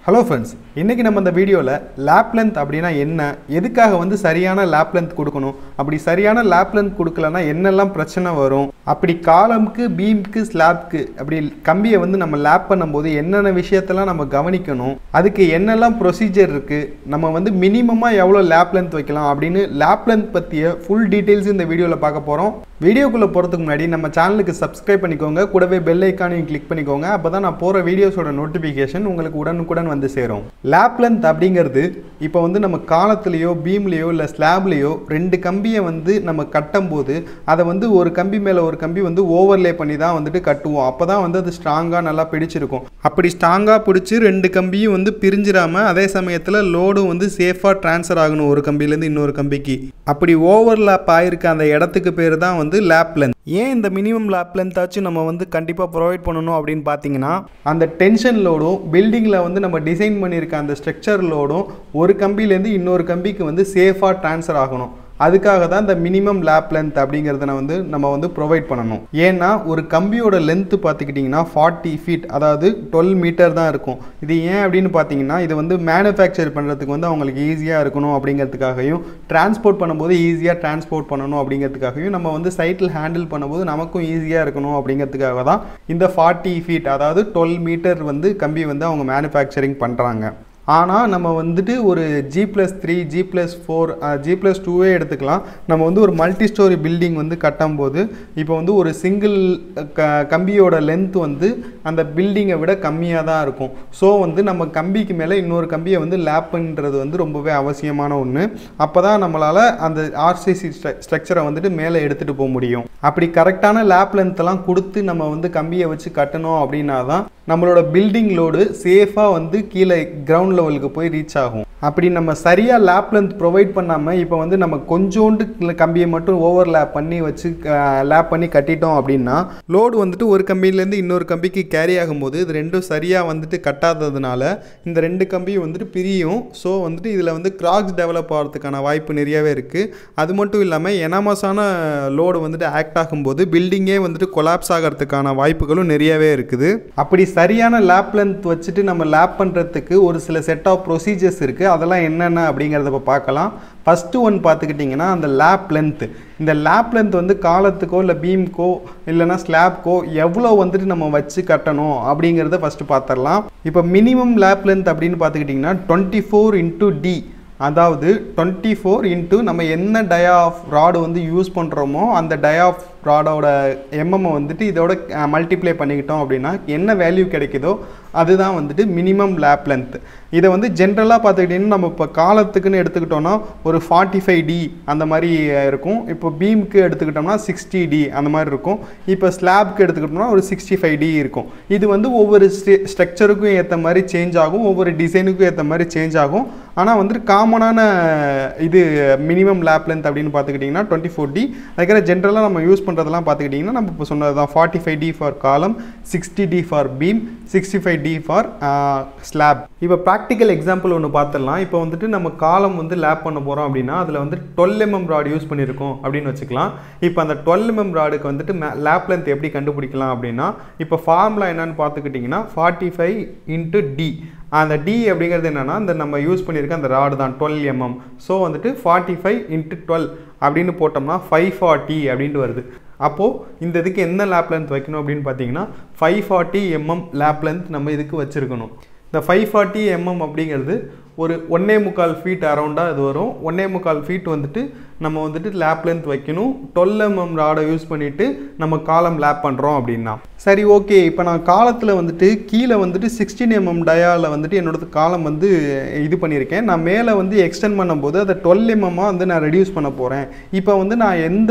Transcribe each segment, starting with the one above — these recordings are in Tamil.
ஹலோ ஃப்ரெண்ட்ஸ் இன்றைக்கி நம்ம இந்த வீடியோவில் லேப் லென்த் அப்படின்னா என்ன எதுக்காக வந்து சரியான லேப் லென்த் கொடுக்கணும் அப்படி சரியான லேப் லென்த் கொடுக்கலன்னா என்னெல்லாம் பிரச்சனை வரும் அப்படி காலம்க்கு பீம்க்கு ஸ்லாப்க்கு அப்படி கம்பியை வந்து நம்ம லேப் பண்ணும்போது என்னென்ன விஷயத்தெல்லாம் நம்ம கவனிக்கணும் அதுக்கு என்னெல்லாம் ப்ரொசீஜர் இருக்குது நம்ம வந்து மினிமமாக எவ்வளோ லேப் லென்த் வைக்கலாம் அப்படின்னு லேப் லென்த் பற்றிய ஃபுல் டீட்டெயில்ஸ் இந்த வீடியோவில் பார்க்க போகிறோம் வீடியோக்குள்ளே போகிறதுக்கு முன்னாடி நம்ம சேனலுக்கு சப்ஸ்கிரைப் பண்ணிக்கோங்க கூடவே பெல் ஐக்கானையும் கிளிக் பண்ணிக்கோங்க அப்போ தான் நான் போகிற வீடியோஸோட நோட்டிஃபிகேஷன் உங்களுக்கு உடனுக்குடன் வந்து சேரும் லேப் லென்த் அப்படிங்கிறது இப்போ வந்து நம்ம காலத்துலேயோ பீம்லேயோ இல்லை ஸ்லாப்லேயோ ரெண்டு கம்பியை வந்து நம்ம கட்டும்போது அதை வந்து ஒரு கம்பி மேலே ஒரு கம்பி வந்து ஓவர்லே பண்ணி தான் வந்துட்டு கட்டுவோம் அப்போ தான் வந்து அது ஸ்ட்ராங்காக நல்லா பிடிச்சிருக்கும் அப்படி ஸ்ட்ராங்காக பிடிச்சி ரெண்டு கம்பியும் வந்து பிரிஞ்சிடாம அதே சமயத்தில் லோடும் வந்து சேஃபாக ட்ரான்ஸ்ஃபர் ஆகணும் ஒரு கம்பியிலேருந்து இன்னொரு கம்பிக்கு அப்படி ஓவர்லேப் ஆகிருக்க அந்த இடத்துக்கு பேர் தான் வந்து லேப் லென்த் ஏன் இந்த மினிமம் லேப் லென்த்தாச்சும் நம்ம வந்து கண்டிப்பாக ப்ரொவைட் பண்ணணும் அப்படின்னு பார்த்தீங்கன்னா அந்த டென்ஷன் லோடும் பில்டிங்கில் வந்து நம்ம டிசைன் பண்ணியிருக்க அந்த ஸ்ட்ரக்சர் லோடும் ஒரு கம்பியிலேருந்து இன்னொரு கம்பிக்கு வந்து சேஃபாக ட்ரான்ஸ்ஃபர் ஆகணும் அதுக்காக தான் இந்த மினிமம் லேப் லென்த் அப்படிங்கிறத வந்து நம்ம வந்து ப்ரொவைட் பண்ணணும் ஏன்னா ஒரு கம்பியோட லென்த்து பார்த்துக்கிட்டிங்கன்னா ஃபார்ட்டி ஃபீட் அதாவது டுவெல் மீட்டர் தான் இருக்கும் இது ஏன் அப்படின்னு பார்த்தீங்கன்னா இது வந்து மேனுஃபேக்சர் பண்ணுறதுக்கு வந்து அவங்களுக்கு ஈஸியாக இருக்கணும் அப்படிங்கிறதுக்காகவும் டிரான்ஸ்போர்ட் பண்ணும்போது ஈஸியாக டிரான்ஸ்போர்ட் பண்ணணும் அப்படிங்கிறதுக்காகவும் நம்ம வந்து சைட்டில் ஹேண்டில் பண்ணும்போது நமக்கும் ஈஸியாக இருக்கணும் அப்படிங்கிறதுக்காக தான் இந்த ஃபார்ட்டி ஃபீட் அதாவது டுவெல் மீட்டர் வந்து கம்பி வந்து அவங்க மேனுஃபேக்சரிங் பண்ணுறாங்க ஆனால் நம்ம வந்துட்டு ஒரு G plus three G plus four G plus டூவே எடுத்துக்கலாம் நம்ம வந்து ஒரு மல்டி ஸ்டோரி பில்டிங் வந்து கட்டும்போது இப்போ வந்து ஒரு சிங்கிள் க கம்பியோட லென்த் வந்து அந்த பில்டிங்கை விட கம்மியாக தான் இருக்கும் ஸோ வந்து நம்ம கம்பிக்கு மேலே இன்னொரு கம்பியை வந்து லேப் பண்ணுறது வந்து ரொம்பவே அவசியமான ஒன்று அப்போ தான் நம்மளால் அந்த ஆர்சிசி ஸ்ட்ரக்சரை வந்துட்டு மேலே எடுத்துகிட்டு போக முடியும் அப்படி கரெக்டான லேப் லென்த்தெல்லாம் கொடுத்து நம்ம வந்து கம்பியை வச்சு கட்டணும் அப்படின்னா தான் நம்மளோட பில்டிங் லோடு சேஃபாக வந்து கீழே கிரவுண்ட் லெவலுக்கு போய் ரீச் ஆகும் அப்படி நம்ம சரியாக லேப் லென்த் ப்ரொவைட் பண்ணாமல் இப்போ வந்து நம்ம கொஞ்சோண்டு கம்பியை மட்டும் ஓவர் லேப் பண்ணி வச்சு லேப் பண்ணி கட்டிட்டோம் அப்படின்னா லோடு வந்துட்டு ஒரு கம்பியிலேருந்து இன்னொரு கம்பிக்கு கேரி ஆகும்போது இது ரெண்டும் சரியாக வந்துட்டு கட்டாததுனால இந்த ரெண்டு கம்பியும் வந்துட்டு பிரியும் ஸோ வந்துட்டு இதில் வந்து கிராக்ஸ் டெவலப் ஆகிறதுக்கான வாய்ப்பு நிறையவே இருக்குது அது மட்டும் இல்லாமல் எனாமஸான லோடு வந்துட்டு ஆக்ட் ஆகும்போது பில்டிங்கே வந்துட்டு கொலாப்ஸ் ஆகிறதுக்கான வாய்ப்புகளும் நிறையவே இருக்குது அப்படி சரியான லேப் லென்த் வச்சுட்டு நம்ம லேப் பண்ணுறதுக்கு ஒரு சில செட் ஆஃப் ப்ரொசீஜர்ஸ் இருக்குது அதெல்லாம் என்னென்ன அப்படிங்கிறத இப்போ பார்க்கலாம் ஃபஸ்ட்டு ஒன் பார்த்துக்கிட்டிங்கன்னா அந்த லேப் லென்த்து இந்த லேப் லென்த் வந்து காலத்துக்கோ இல்லை பீம்க்கோ இல்லைனா ஸ்லாப்க்கோ எவ்வளோ வந்துட்டு நம்ம வச்சு கட்டணும் அப்படிங்கிறத ஃபஸ்ட்டு பார்த்துடலாம் இப்போ மினிமம் லேப் லென்த் அப்படின்னு பார்த்துக்கிட்டிங்கன்னா டுவெண்ட்டி ஃபோர் இன்ட்டு டி அதாவது டுவெண்ட்டி ஃபோர் இன்ட்டு நம்ம என்ன டயா ஆஃப் ராடு வந்து யூஸ் பண்ணுறோமோ அந்த டயா ஆஃப் ராடோட எம்எம்ஐ வந்துட்டு இதோட மல்டிப்ளை பண்ணிக்கிட்டோம் அப்படின்னா என்ன வேல்யூ கிடைக்குதோ அதுதான் வந்துட்டு மினிமம் லேப் லென்த் இதை வந்து ஜென்ரலாக பார்த்துக்கிட்டிங்கன்னா நம்ம இப்போ காலத்துக்குன்னு எடுத்துக்கிட்டோம்னா ஒரு ஃபார்ட்டி ஃபைவ் டி அந்த மாதிரி இருக்கும் இப்போ பீமுக்கு எடுத்துக்கிட்டோம்னா சிக்ஸ்டி டி அந்த மாதிரி இருக்கும் இப்போ ஸ்லாப்க்கு எடுத்துக்கிட்டோம்னா ஒரு சிக்ஸ்டி ஃபைவ் டி இருக்கும் இது வந்து ஒவ்வொரு ஸ்ட்ரக்சருக்கும் ஏற்ற மாதிரி சேஞ்ச் ஆகும் ஒவ்வொரு டிசைனுக்கும் ஏற்ற மாதிரி சேஞ்ச் ஆகும் ஆனால் வந்துட்டு காமனான இது மினிமம் லேப் லென்த் அப்படின்னு பார்த்துக்கிட்டிங்கன்னா டுவெண்ட்டி ஃபோர் டி அதுக்காக ஜென்ரலாக நம்ம யூஸ் பண்ணுறதெல்லாம் பார்த்துக்கிட்டிங்கன்னா நம்ம இப்போ சொன்னது தான் forty five D for column sixty D for beam sixty five D for slab இப்போ ப்ராக்டிக்கல் எக்ஸாம்பிள் ஒன்று பார்த்துடலாம் இப்போ வந்துட்டு நம்ம காலம் வந்து லேப் பண்ண போகிறோம் அப்படின்னா அதில் வந்து டுவெல் எம்எம் ராடு யூஸ் பண்ணியிருக்கோம் அப்படின்னு வச்சுக்கலாம் இப்போ அந்த டுவெல் எம்எம் ராடுக்கு வந்துட்டு லேப் லென்த் எப்படி கண்டுபிடிக்கலாம் அப்படின்னா இப்போ ஃபார்முலா என்னன்னு பார்த்துக்கிட்டிங்கன்னா ஃபார்ட்டி ஃபைவ் இன்ட்டு டி அந்த டி அப்படிங்கிறது என்னென்னா இந்த நம்ம யூஸ் பண்ணியிருக்க அந்த ராடு தான் டுவெல் எம்எம் ஸோ வந்துட்டு ஃபார்ட்டி ஃபைவ் இன்ட்டு டுவெல் அப்படின்னு போட்டோம்னா ஃபைவ் ஃபார்ட்டி அப்படின்ட்டு வருது அப்போது இந்த இதுக்கு என்ன லேப் லென்த் வைக்கணும் அப்படின்னு பார்த்தீங்கன்னா five forty mm lap length நம்ம இதுக்கு வச்சுருக்கணும் இந்த ஃபைவ் ஃபார்ட்டி எம்எம் அப்படிங்கிறது ஒரு ஒன்னே முக்கால் ஃபீட் அரௌண்டாக இது வரும் ஒன்னே முக்கால் ஃபீட் வந்துட்டு நம்ம வந்துட்டு லேப் லென்த் வைக்கணும் டுவெல் எம்எம் ராடை யூஸ் பண்ணிவிட்டு நம்ம காலம் லேப் பண்ணுறோம் அப்படின்னா சரி ஓகே இப்போ நான் காலத்தில் வந்துட்டு கீழே வந்துட்டு சிக்ஸ்டீன் எம்எம் டயாவில் வந்துட்டு என்னோட காலம் வந்து இது பண்ணியிருக்கேன் நான் மேலே வந்து எக்ஸ்டெண்ட் பண்ணும்போது அதை டுவெல் எம்எம்மாக வந்து நான் ரெடியூஸ் பண்ண போகிறேன் இப்போ வந்து நான் எந்த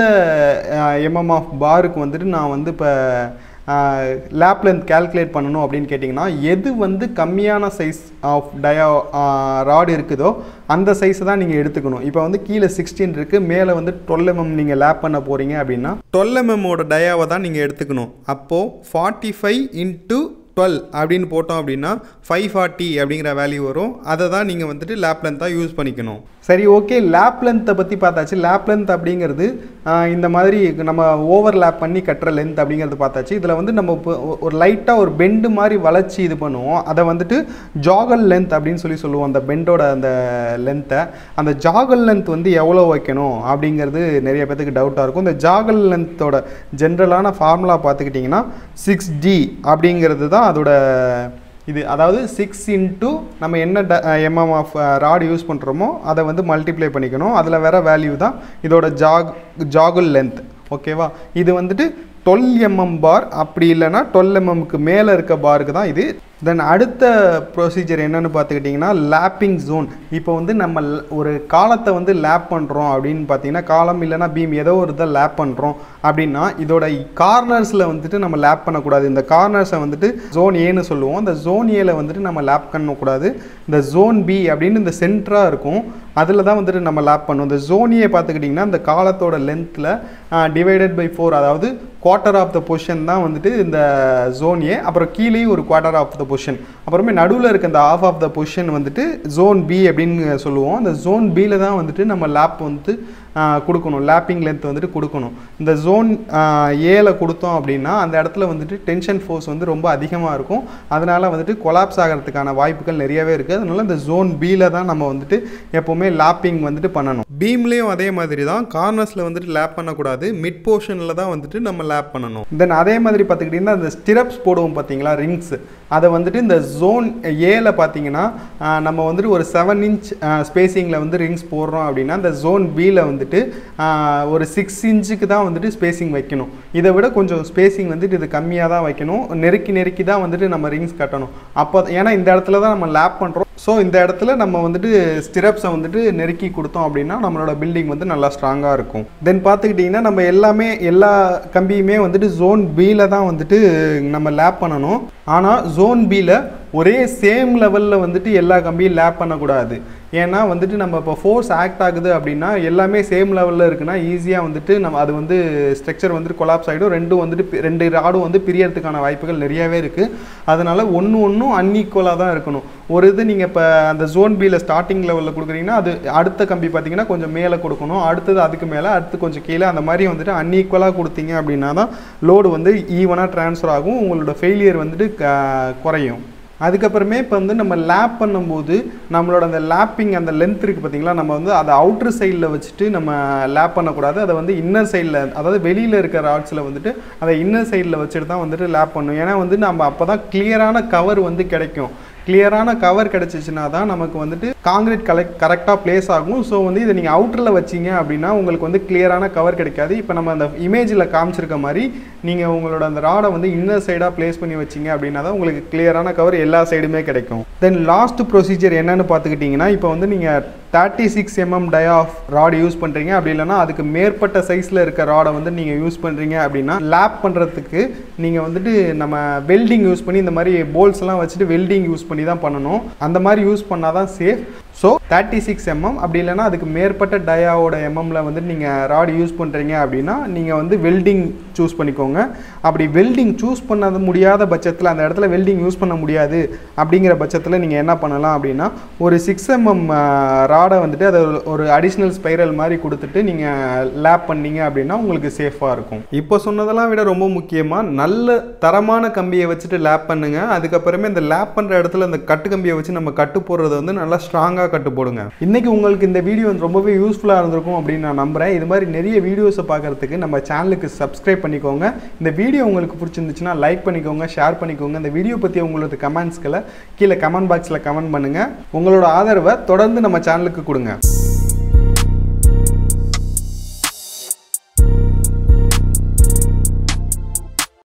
எம்எம் ஆஃப் பாருக்கு வந்துட்டு நான் வந்து இப்போ லேப் லென்த் கேல்குலேட் பண்ணணும் அப்படின்னு கேட்டிங்கன்னா எது வந்து கம்மியான சைஸ் ஆஃப் டயா ராடு இருக்குதோ அந்த சைஸை தான் நீங்கள் எடுத்துக்கணும் இப்போ வந்து கீழே சிக்ஸ்டீன் இருக்குது மேலே வந்து டுவெல் எம்எம் நீங்கள் லேப் பண்ண போகிறீங்க அப்படின்னா டுவெல் எம்எம்மோட டயாவை தான் நீங்கள் எடுத்துக்கணும் அப்போது ஃபார்ட்டி ஃபைவ் இன்ட்டு டுவெல் அப்படின்னு போட்டோம் அப்படின்னா ஃபைவ் ஃபார்ட்டி அப்படிங்கிற வேல்யூ வரும் அதை தான் நீங்கள் வந்துட்டு லேப் லென்த்தாக யூஸ் பண்ணிக்கணும் சரி ஓகே லேப் லென்த்தை பற்றி பார்த்தாச்சு லேப் லென்த் அப்படிங்கிறது ஆஹ், இந்த மாதிரி நம்ம ஓவர் லேப் பண்ணி கட்டுற லென்த் அப்படிங்கிறது பார்த்தாச்சு இதில் வந்து நம்ம இப்போ ஒ- ஒரு லைட்டாக ஒரு பெண்டு மாதிரி வளைச்சி இது பண்ணுவோம் அதை வந்துட்டு ஜாகல் லென்த் அப்படின்னு சொல்லி சொல்லுவோம் அந்த பெண்டோட அந்த லென்த்தை அந்த ஜாகல் லென்த் வந்து எவ்வளோ வைக்கணும் அப்படிங்கிறது நிறைய பேத்துக்கு டவுட்டாக இருக்கும் இந்த ஜாகல் லென்த்தோட ஜென்ரலான ஃபார்முலா பார்த்துக்கிட்டிங்கன்னா சிக்ஸ் டி அப்படிங்கிறது தான் அதோட இது அதாவது சிக்ஸ் இன்ட்டு நம்ம என்ன எம்எம் ஆஃப் ராட் யூஸ் பண்ணுறோமோ அதை வந்து மல்டிப்ளை பண்ணிக்கணும் அதில் வர வேல்யூ தான் இதோட ஜாக் ஜாகுல் லென்த் ஓகேவா இது வந்துட்டு டுவெல் எம்எம் பார் அப்படி இல்லைன்னா டுவெல் எம்எம்க்கு மேலே இருக்க பாருக்கு தான் இது தென் அடுத்த ப்ரொசீஜர் என்னன்னு பார்த்துக்கிட்டிங்கன்னா லேப்பிங் ஜோன் இப்போ வந்து நம்ம ல- ஒரு காலத்தை வந்து லேப் பண்ணுறோம் அப்படின்னு பார்த்தீங்கன்னா காலம் இல்லைன்னா பீம் ஏதோ ஒரு இதை லேப் பண்ணுறோம் அப்படின்னா இதோட கார்னர்ஸில் வந்துட்டு நம்ம லேப் பண்ணக்கூடாது இந்த கார்னர்ஸை வந்துட்டு ஜோன் ஏன்னு சொல்லுவோம் இந்த ஜோன் ஏல வந்துட்டு நம்ம லேப் பண்ணக்கூடாது இந்த ஜோன் பி அப்படின்னு இந்த சென்டராக இருக்கும் அதில் தான் வந்துட்டு நம்ம லேப் பண்ணுவோம் இந்த ஜோனியை பார்த்துக்கிட்டிங்கன்னா இந்த காலத்தோட லென்த்தில் டிவைடட் பை ஃபோர் அதாவது குவார்ட்டர் ஆஃப் த பொசிஷன் தான் வந்துட்டு இந்த ஜோன் ஏ அப்புறம் கீழேயும் ஒரு குவார்ட்டர் ஆஃப் த பொசிஷன் அப்புறமே நடுவில் இருக்க இந்த ஆஃப் ஆஃப் த பொசிஷன் வந்துட்டு ஜோன் பி அப்படின்னு சொல்லுவோம் அந்த ஜோன் பியில் தான் வந்துட்டு நம்ம லேப் வந்து ஆஹ், கொடுக்கணும் லேப்பிங் லென்த் வந்துட்டு கொடுக்கணும் இந்த ஜோன் ஏல கொடுத்தோம் அப்படின்னா அந்த இடத்துல வந்துட்டு டென்ஷன் ஃபோர்ஸ் வந்து ரொம்ப அதிகமாக இருக்கும் அதனால் வந்துட்டு கொலாப்ஸ் ஆகிறதுக்கான வாய்ப்புகள் நிறையவே இருக்குது அதனால இந்த ஜோன் பியில் தான் நம்ம வந்துட்டு எப்போவுமே லேப்பிங் வந்துட்டு பண்ணணும் பீம்லேயும் அதே மாதிரி தான் கார்னர்ஸில் வந்துட்டு லேப் பண்ணக்கூடாது மிட் போர்ஷனில் தான் வந்துட்டு நம்ம லேப் பண்ணணும் தென் அதே மாதிரி பார்த்துக்கிட்டிங்கன்னா இந்த ஸ்டிரப்ஸ் போடுவோம் பார்த்தீங்களா ரிங்ஸ் அதை வந்துட்டு இந்த ஜோன் ஏல பார்த்தீங்கன்னா ஆஹ், நம்ம வந்துட்டு ஒரு செவன் இன்ச் ஸ்பேசிங்கில் வந்து ரிங்ஸ் போடுறோம் அப்படின்னா இந்த ஜோன் பியில் வந்துட்டு ஆஹ், ஒரு சிக்ஸ் இன்ச்சுக்கு தான் வந்துட்டு ஸ்பேசிங் வைக்கணும் இதை விட கொஞ்சம் ஸ்பேசிங் வந்துட்டு இது கம்மியாக தான் வைக்கணும் நெருக்கி நெருக்கி தான் வந்துட்டு நம்ம ரிங்ஸ் கட்டணும் அப்போ ஏன்னா இந்த இடத்துல தான் நம்ம லேப் பண்ணுறோம் ஸோ இந்த இடத்துல நம்ம வந்துட்டு ஸ்டிரப்ஸை வந்துட்டு நெருக்கி கொடுத்தோம் அப்படின்னா நம்மளோட பில்டிங் வந்து நல்லா ஸ்ட்ராங்காக இருக்கும் தென் பார்த்துக்கிட்டிங்கன்னா நம்ம எல்லாமே எல்லா கம்பியுமே வந்துட்டு ஜோன் பியில் தான் வந்துட்டு நம்ம லேப் பண்ணணும் ஆனால் ஜோன் பியில் ஒரே சேம் லெவலில் வந்துட்டு எல்லா கம்பியும் லேப் பண்ணக்கூடாது ஏன்னா வந்துட்டு நம்ம இப்போ ஃபோர்ஸ் ஆக்ட் ஆகுது அப்படின்னா எல்லாமே சேம் லெவலில் இருக்குன்னா ஈஸியாக வந்துட்டு நம்ம அது வந்து ஸ்ட்ரக்சர் வந்துட்டு கொலாப்ஸ் ஆகிடும் ரெண்டும் வந்துட்டு பி- ரெண்டு ராடும் வந்து பிரியறதுக்கான வாய்ப்புகள் நிறையவே இருக்குது அதனால் ஒன்று ஒன்றும் அன்ஈக்குவலாக தான் இருக்கணும் ஒரு இது நீங்கள் இப்போ அந்த ஜோன் பியில் ஸ்டார்டிங் லெவலில் கொடுக்குறீங்கன்னா அது அடுத்த கம்பி பார்த்தீங்கன்னா கொஞ்சம் மேலே கொடுக்கணும் அடுத்தது அதுக்கு மேலே அடுத்து கொஞ்சம் கீழே அந்த மாதிரி வந்துட்டு அன்ஈக்குவலாக கொடுத்தீங்க அப்படின்னா தான் லோடு வந்து ஈவனாக ட்ரான்ஸ்ஃபர் ஆகும் உங்களோட ஃபெயிலியர் வந்துட்டு க- குறையும் அதுக்கப்புறமே இப்போ வந்து நம்ம லேப் பண்ணும்போது நம்மளோட அந்த லேப்பிங் அந்த லென்த் இருக்குது பார்த்தீங்களா நம்ம வந்து அதை அவுட்ரு சைடில் வச்சுட்டு நம்ம லேப் பண்ணக்கூடாது அதை வந்து இன்னர் சைடில் அதாவது வெளியில் இருக்கிற ராட்ஸில் வந்துட்டு அதை இன்னர் சைடில் வச்சுட்டு தான் வந்துட்டு லேப் பண்ணணும் ஏன்னா வந்து நம்ம அப்போ தான் கிளியரான கவர் வந்து கிடைக்கும் கிளியரான கவர் கிடச்சிச்சின்னா தான் நமக்கு வந்துட்டு காங்கிரீட் கலெக்ட் கரெக்டாக ப்ளேஸ் ஆகும் ஸோ வந்து இதை நீங்கள் அவுட்டரில் வச்சீங்க அப்படின்னா உங்களுக்கு வந்து கிளியரான கவர் கிடைக்காது இப்போ நம்ம அந்த இமேஜில் காமிச்சிருக்க மாதிரி நீங்கள் உங்களோட அந்த ராடை வந்து இன்னர் சைடாக ப்ளேஸ் பண்ணி வச்சீங்க அப்படின்னா தான் உங்களுக்கு கிளியரான கவர் எல்லா சைடுமே கிடைக்கும் தென் லாஸ்ட் ப்ரொசீஜர் என்னன்னு பார்த்துக்கிட்டிங்கன்னா இப்போ வந்து நீங்கள் thirty six mm dia of rod use பண்ணுறீங்க அப்படி இல்லைன்னா அதுக்கு மேற்பட்ட சைஸில் இருக்க ராடை வந்து நீங்கள் யூஸ் பண்ணுறீங்க அப்படின்னா லேப் பண்ணுறதுக்கு நீங்கள் வந்துட்டு நம்ம வெல்டிங் யூஸ் பண்ணி இந்த மாதிரி போல்ஸ் எல்லாம் வச்சுட்டு வெல்டிங் யூஸ் பண்ணி தான் பண்ணணும் அந்த மாதிரி யூஸ் பண்ணால் தான் safe so thirty six mm அப்படி இல்லைன்னா அதுக்கு மேற்பட்ட டயாவோட எம்எம்ல வந்து நீங்கள் ராட் யூஸ் பண்ணுறீங்க அப்படின்னா நீங்கள் வந்து வெல்டிங் சூஸ் பண்ணிக்கோங்க அப்படி வெல்டிங் சூஸ் பண்ண முடியாத பட்சத்தில் அந்த இடத்துல வெல்டிங் யூஸ் பண்ண முடியாது அப்படிங்கிற பட்சத்தில் நீங்கள் என்ன பண்ணலாம் அப்படின்னா ஒரு சிக்ஸ் எம்எம் ராடை வந்துட்டு அதை ஒரு- ஒரு அடிஷ்னல் ஸ்பைரல் மாதிரி கொடுத்துட்டு நீங்கள் லேப் பண்ணீங்க அப்படின்னா உங்களுக்கு சேஃபாக இருக்கும் இப்போ சொன்னதெல்லாம் விட ரொம்ப முக்கியமாக நல்ல தரமான கம்பியை வச்சுட்டு லேப் பண்ணுங்க அதுக்கப்புறமே இந்த லேப் பண்ணுற இடத்துல இந்த கட்டு கம்பியை வச்சு நம்ம கட்டு போடுறது வந்து நல்லா ஸ்ட்ராங்காக கட்டு போடுங்க இன்னைக்கு உங்களுக்கு இந்த வீடியோ வந்து ரொம்பவே யூஸ்ஃபுல்லாக இருந்திருக்கும் அப்படின்னு நான் நம்புகிறேன் இது மாதிரி நிறைய வீடியோஸை பார்க்கறதுக்கு நம்ம சேனலுக்கு சப்ஸ்கிரைப் பண்ணிக்கோங்க இந்த வீடியோ உங்களுக்கு பிடிச்சிருந்துச்சுன்னா லைக் பண்ணிக்கோங்க ஷேர் பண்ணிக்கோங்க இந்த வீடியோ பற்றி உங்களோட கமெண்ட்ஸ்களை கீழே கமெண்ட் பாக்ஸில் கமெண்ட் பண்ணுங்கள் உங்களோட ஆதரவை தொடர்ந்து நம்ம சேனலுக்கு கொடுங்க